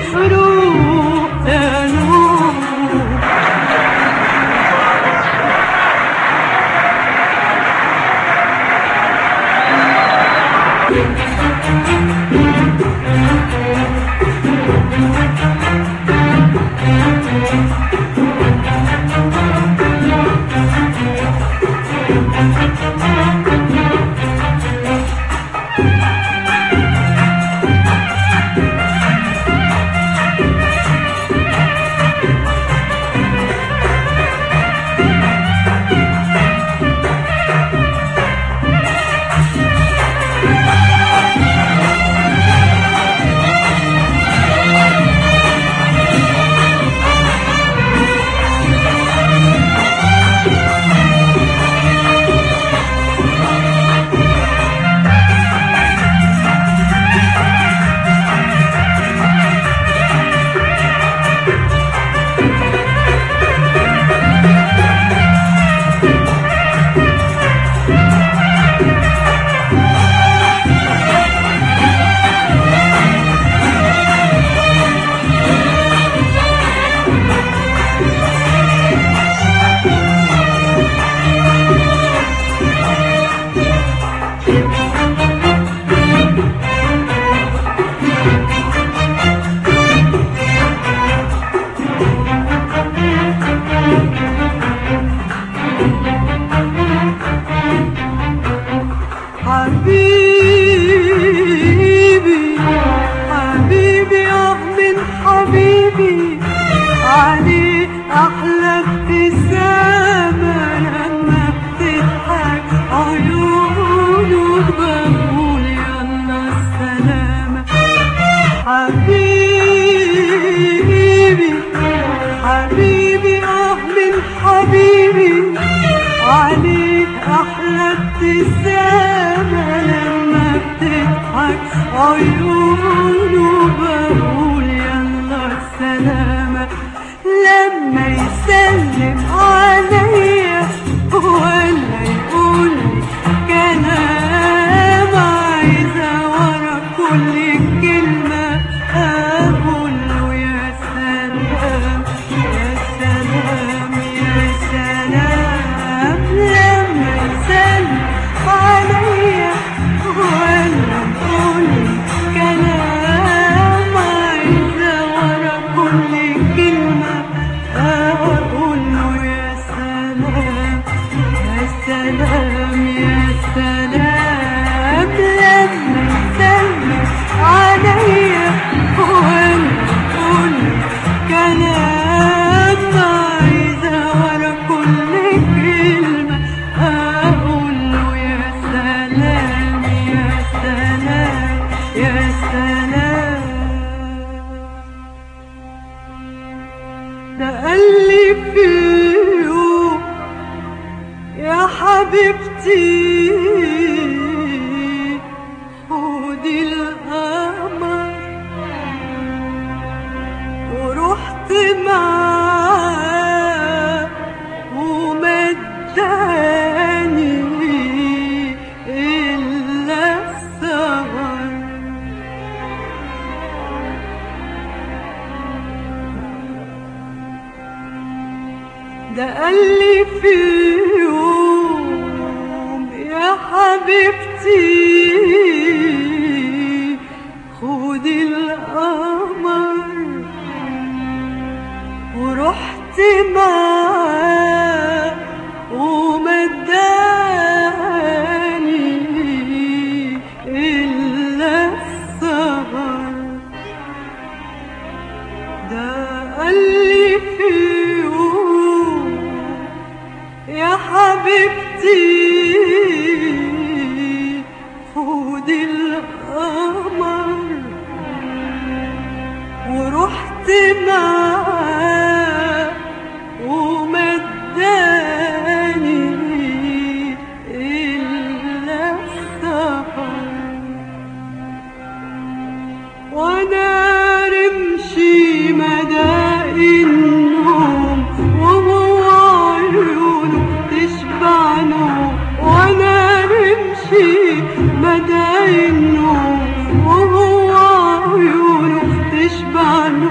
روح يا نور حبيبي حبيبي اه من حبيبي علي احلى ابتسامه لما بتضحك عيونه بقول يلا السلامه حبيبي حبيبي اه من حبيبي عليك احلى ابتسامه لما بتضحك عيونه بقول يلا السلامه لما يسلم عليا ولا يقول لي كلام عايزه ورا كل كلمه اقول له يا سلام يا سلام يا سلام لما يسلم عليا ولا يقول لي كلام عايزه ورا كل كلمه اقول له يا سلام يا سلام يا سلام لما يسلم عليا ولا يقول لي كلام عايزه ورا كل كلمه اقول له يا سلام يا سلام يا سلام ده قال لي في يوم يا حبيبتي خدي القمر ورحت معاه ومداني إلا السهر ده قال لي في يوم يا حبيبتي خدي القمر ورحت معاه ومداني إلا السهر ده قال لي في يوم يا حبيبتي خدي القمر ورحت معاه ومداني إلا السهر وانا رمشي مدى النوم وهو عيونه تشبع نوم وانا رمشي مدى النوم وهو عيونه تشبع نوم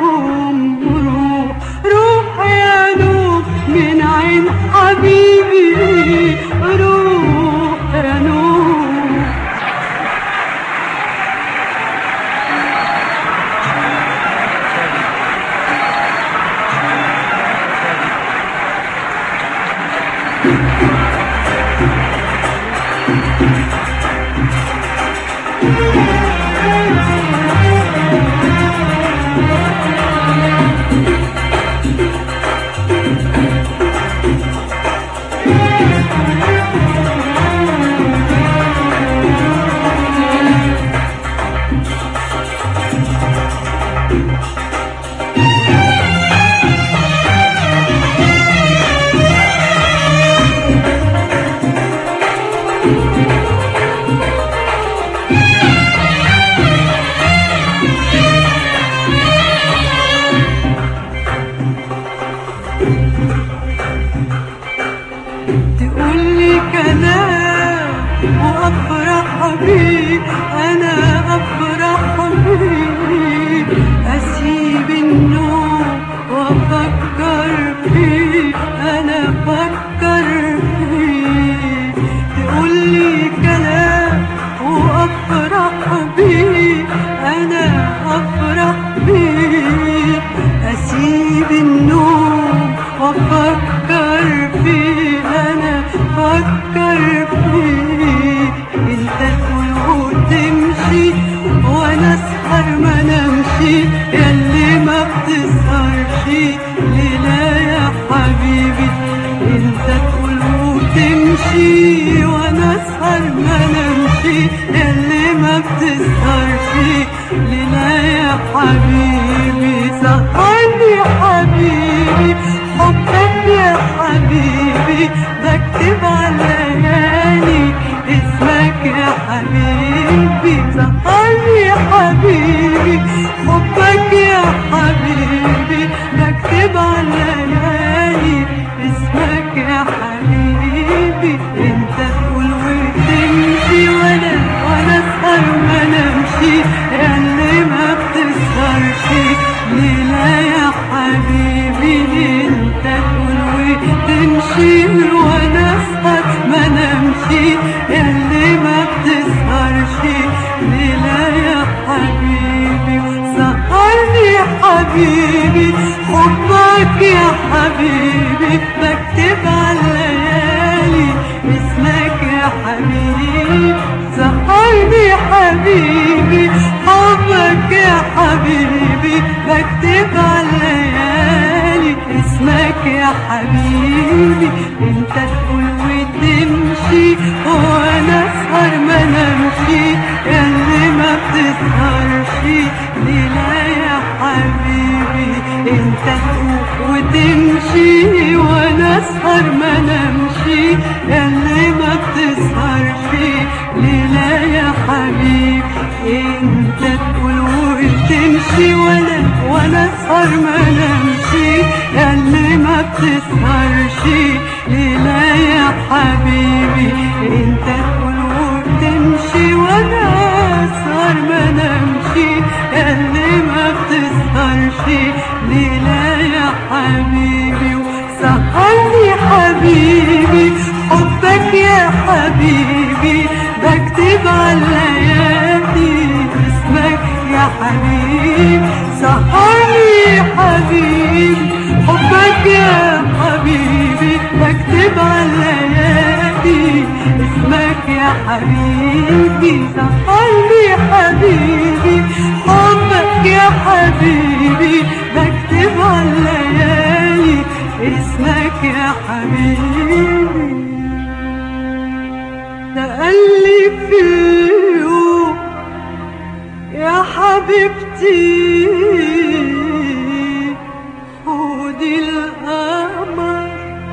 اسهر ما نمشي ياللي ما بتسهرش ليلة يا حبيبي انت تقول وتمشي وانا اسهر ما نمشي ياللي ما بتسهرش ليلة يا حبيبي سهرني يا حبيبي حبك يا حبيبي بكتب على ليالي اسمك يا حبيبي سهرني يا حبيبي حبك يا حبيبي بكتب على ليالي اسمك يا حبيبي انت تقول وتمشي وانا وانا اسهر ما نمشي اللي ما بتسهرش ليلة يا حبيبي انت تقول وتمشي وانا اسهر ما نمشي اللي ما بتسهرش ليلة يا حبيبي سهرني يا حبيبي حبك يا حبيبي بكتب على الليالي اسمك يا حبيبي سهرني يا حبيبي حبك يا حبيبي بكتب على الليالي اسمك يا حبيبي انت تقول وتمشي وانا اسهر ما نمشي اللي ما بتسهرش ليلة يا حبيبي انت تقول وتمشي وانا اسهر ما نمشي اللي ما بتسهرش ليلة يا حبيبي انت تقول وتمشي وانا وانا اسهر ما نمشي اللي ما بتسهرش ليلة يا حبيبي انت تقول وتمشي وانا اسهر ما نمشي اللي ما بتسهرش ليلة يا حبيبي سهرني حبيبي حبك يا حبيبي بكتب على الليالي اسمك يا حبيبي سهرني حبيبي حبك يا حبيبي بكتب على الليالي اسمك يا حبيبي سهرني حبيبي حبك يا حبيبي بكتب على الليالي اسمك يا حبيبي تقلي في يوم يا حبيبتي خدي القمر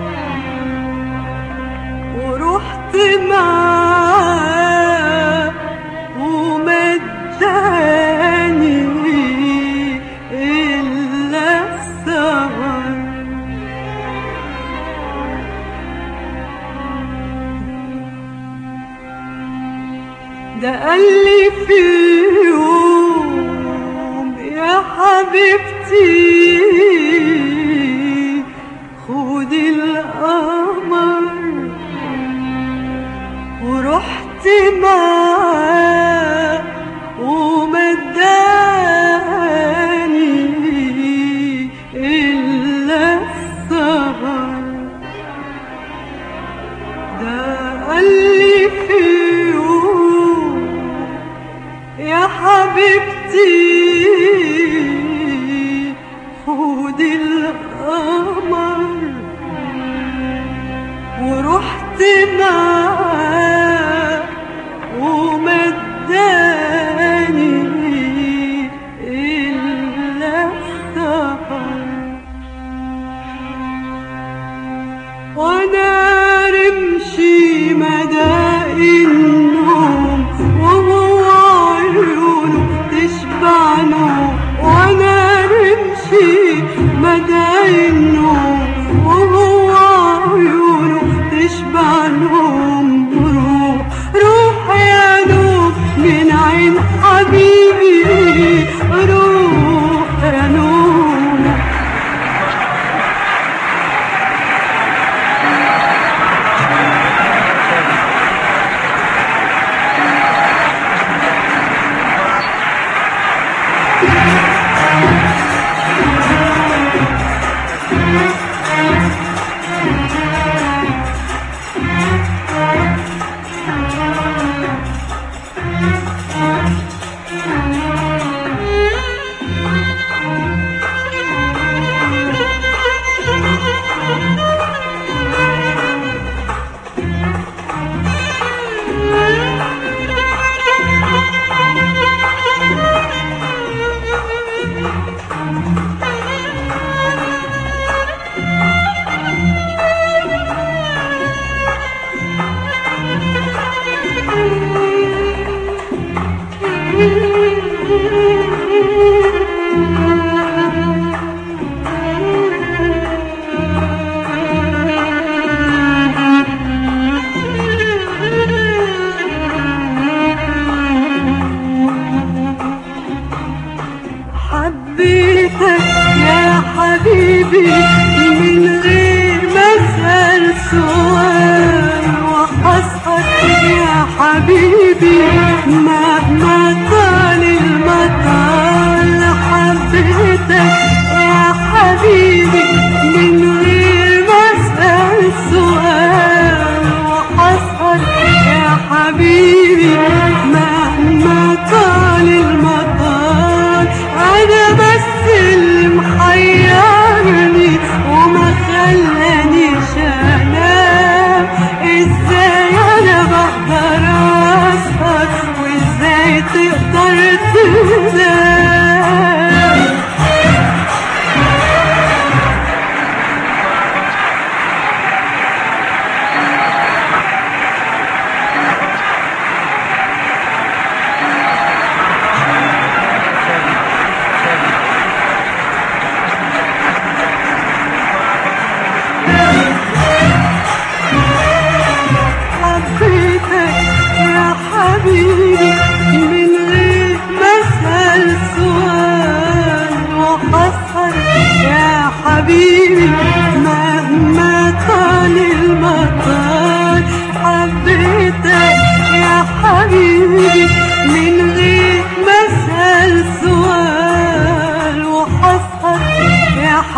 ورحت معاه ومداني إلا السهر ده قال لي في يوم يا حبيبتي خدي القمر ورحت معاه ومداني إلا السهر ده قال لي في يوم يا حبيبتي خدي القمر ورحت معاه ومداني إلا السهر وانا رمشي مدى النوم وهو عيونه تشبع نوم وانا رمشي مدى النوم وهو عيونه تشبع نوم روح روح يا نوم من عين حبيبي روح يا نوم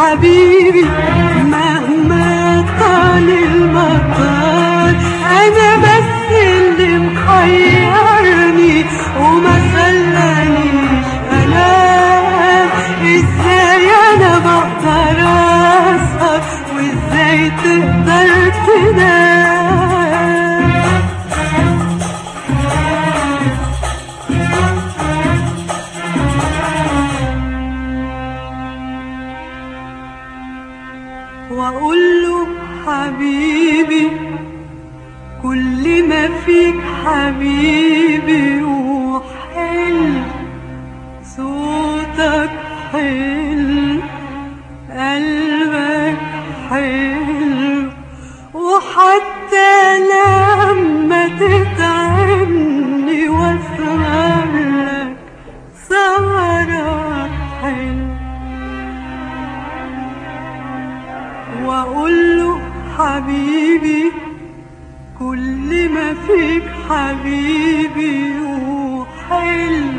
حبيبي مهما طال المطار انا بس اللي محيرني وما خلانيش انام ازاي انا بقدر اسهر وازاي تقدر تنام واقول له حبيبي كل ما فيك حبيبي وحل صوتك حلو قلبك حلو وحتى لما تتعبني واسهر لك سهرك حلو واقول له حبيبي كل ما فيك حبيبي وحلو